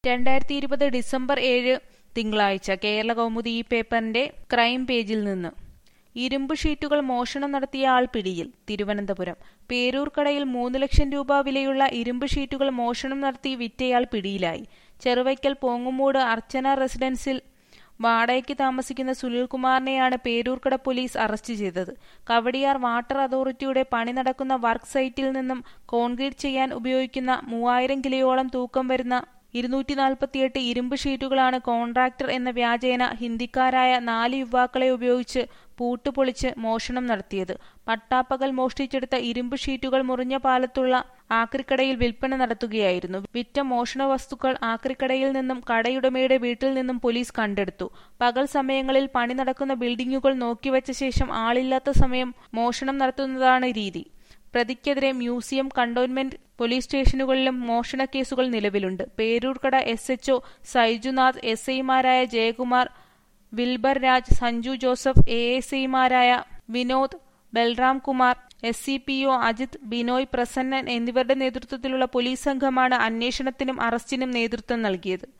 രണ്ടായിരത്തി ഇരുപത് ഡിസംബർ ഏഴ് തിങ്കളാഴ്ച കേരള കൗമുദി ഈ പേപ്പറിന്റെ ക്രൈം പേജിൽ നിന്ന് ഇരുമ്പ് ഷീറ്റുകൾ മോഷണം നടത്തിയ ആൾ പിടിയിൽ തിരുവനന്തപുരം പേരൂർക്കടയിൽ മൂന്ന് ലക്ഷം രൂപ വിലയുള്ള ഇരുമ്പ് ഷീറ്റുകൾ മോഷണം നടത്തി വിറ്റയാൾ പിടിയിലായി ചെറുവയ്ക്കൽ പോങ്ങുമൂട് അർച്ചന റെസിഡൻസിൽ വാടകയ്ക്ക് താമസിക്കുന്ന സുനിൽകുമാറിനെയാണ് പേരൂർക്കട പോലീസ് അറസ്റ്റ് ചെയ്തത് കവടിയാർ വാട്ടർ അതോറിറ്റിയുടെ പണി നടക്കുന്ന വർക്ക് സൈറ്റിൽ നിന്നും കോൺക്രീറ്റ് ചെയ്യാൻ ഉപയോഗിക്കുന്ന മൂവായിരം കിലോയോളം തൂക്കം വരുന്ന ഇരുന്നൂറ്റി നാൽപ്പത്തിയെട്ട് ഇരുമ്പ് ഷീറ്റുകളാണ് കോൺട്രാക്ടർ എന്ന വ്യാജേന ഹിന്ദിക്കാരായ നാല് യുവാക്കളെ ഉപയോഗിച്ച് പൂട്ടുപൊളിച്ച് മോഷണം നടത്തിയത് പട്ടാപ്പകൽ മോഷ്ടിച്ചെടുത്ത ഇരുമ്പ് ഷീറ്റുകൾ മുറിഞ്ഞ പാലത്തുള്ള ആക്രിക്കടയിൽ വിൽപ്പന നടത്തുകയായിരുന്നു വിറ്റ മോഷണ വസ്തുക്കൾ ആക്രിക്കടയിൽ നിന്നും കടയുടമയുടെ വീട്ടിൽ നിന്നും പോലീസ് കണ്ടെടുത്തു പകൽ സമയങ്ങളിൽ പണി നടക്കുന്ന ബിൽഡിംഗുകൾ നോക്കിവച്ച ശേഷം ആളില്ലാത്ത സമയം മോഷണം നടത്തുന്നതാണ് രീതി പ്രതിക്കെതിരെ മ്യൂസിയം കണ്ടോൺമെന്റ് പോലീസ് സ്റ്റേഷനുകളിലും മോഷണ കേസുകൾ നിലവിലുണ്ട് Peroorkada S HO Saijunath S ഐമാരായ Jayakumar Wilber Raj Sanju Joseph A S ഐമാരായ Vinod Balram Kumar S C P O Ajith Binoy Prasannan എന്നിവരുടെ നേതൃത്വത്തിലുള്ള പോലീസ് സംഘമാണ് അന്വേഷണത്തിനും അറസ്റ്റിനും നേതൃത്വം നൽകിയത്